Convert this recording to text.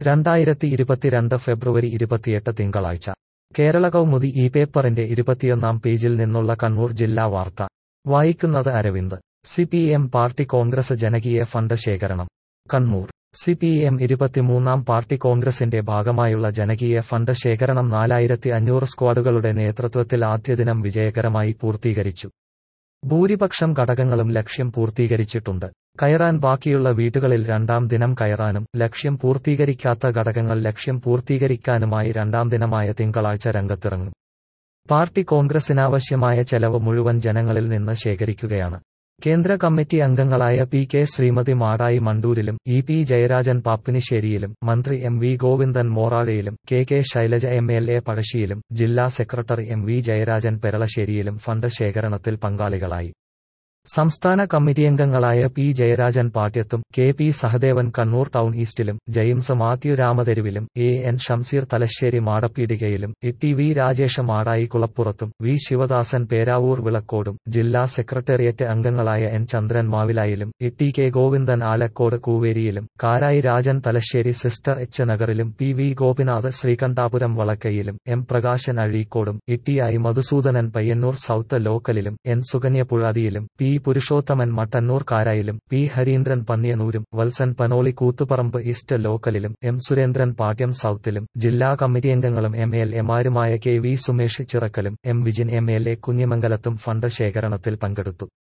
രണ്ടായിരത്തി ഇരുപത്തിരണ്ട് ഫെബ്രുവരി ഇരുപത്തിയെട്ട് തിങ്കളാഴ്ച കേരള കൗമുദി ഈ പേപ്പറിന്റെ ഇരുപത്തിയൊന്നാം പേജിൽ നിന്നുള്ള കണ്ണൂർ ജില്ലാ വാർത്ത വായിക്കുന്നത് Aravind C P M party Congress ജനകീയ ഫണ്ട് ശേഖരണം കണ്ണൂർ സി പി എം ഇരുപത്തിമൂന്നാം പാർട്ടി കോൺഗ്രസിന്റെ ഭാഗമായുള്ള ജനകീയ ഫണ്ട് ശേഖരണം നാലായിരത്തി അഞ്ഞൂറ് സ്ക്വാഡുകളുടെ നേതൃത്വത്തിൽ ആദ്യദിനം വിജയകരമായി പൂർത്തീകരിച്ചു ഭൂരിപക്ഷം ഘടകങ്ങളും ലക്ഷ്യം പൂർത്തീകരിച്ചിട്ടുണ്ട് കയറാൻ ബാക്കിയുള്ള വീടുകളിൽ രണ്ടാം ദിനം കയറാനും ലക്ഷ്യം പൂർത്തീകരിക്കാത്ത ഘടകങ്ങൾ ലക്ഷ്യം പൂർത്തീകരിക്കാനുമായി രണ്ടാം ദിനമായ തിങ്കളാഴ്ച രംഗത്തിറങ്ങും പാർട്ടി കോൺഗ്രസിനാവശ്യമായ ചെലവ് മുഴുവൻ ജനങ്ങളിൽ നിന്ന് ശേഖരിക്കുകയാണ് കേന്ദ്ര കമ്മിറ്റി അംഗങ്ങളായ പി കെ ശ്രീമതി മാടായി മണ്ടൂരിലും ഇ പി ജയരാജൻ പാപ്പിനിശ്ശേരിയിലും മന്ത്രി എം വി ഗോവിന്ദൻ മോറാഴയിലും K K Shailaja M L A പഴശ്ശിയിലും ജില്ലാ സെക്രട്ടറി എം വി ജയരാജൻ പെരളശ്ശേരിയിലും ഫണ്ട് ശേഖരണത്തിൽ പങ്കാളികളായി സംസ്ഥാന കമ്മിറ്റിയംഗങ്ങളായ പി ജയരാജൻ പാട്യത്തും K P Sahadevan Kannur town ഈസ്റ്റിലും ജെയിംസ് മാത്യു രാമതെരുവിലും എ എൻ ഷംസീർ തലശ്ശേരി മാടപ്പീടികയിലും ടി വി രാജേഷ് മാടായി കുളപ്പുറത്തും വി ശിവദാസൻ പേരാവൂർ വിളക്കോടും ജില്ലാ സെക്രട്ടേറിയറ്റ് അംഗങ്ങളായ എൻ ചന്ദ്രൻ മാവിലായിലും ടി കെ ഗോവിന്ദൻ ആലക്കോട് കൂവേരിയിലും കാരായി രാജൻ തലശ്ശേരി സിസ്റ്റർ എച്ച് നഗറിലും പി വി ഗോപിനാഥ് ശ്രീകണ്ഠാപുരം വളക്കയിലും എം പ്രകാശൻ അഴീക്കോടും ഇട്ടിയായി മധുസൂദനൻ പയ്യന്നൂർ സൗത്ത് ലോക്കലിലും എൻ സുകന്യ പുഴാതിയിലും പി പുരുഷോത്തമൻ മട്ടന്നൂർ കാരായിലും പി ഹരീന്ദ്രൻ പന്നിയനൂരും വത്സൻ പനോളി കൂത്തുപറമ്പ് ഈസ്റ്റ് ലോക്കലിലും എം സുരേന്ദ്രൻ പാട്യം സൗത്തിലും ജില്ലാ കമ്മിറ്റിയംഗങ്ങളും എം എൽ എമാരുമായ കെ വി സുമേഷ് ചിറക്കലും M Vijin M L A കുഞ്ഞിമംഗലത്തും ഫണ്ട് ശേഖരണത്തിൽ പങ്കെടുത്തു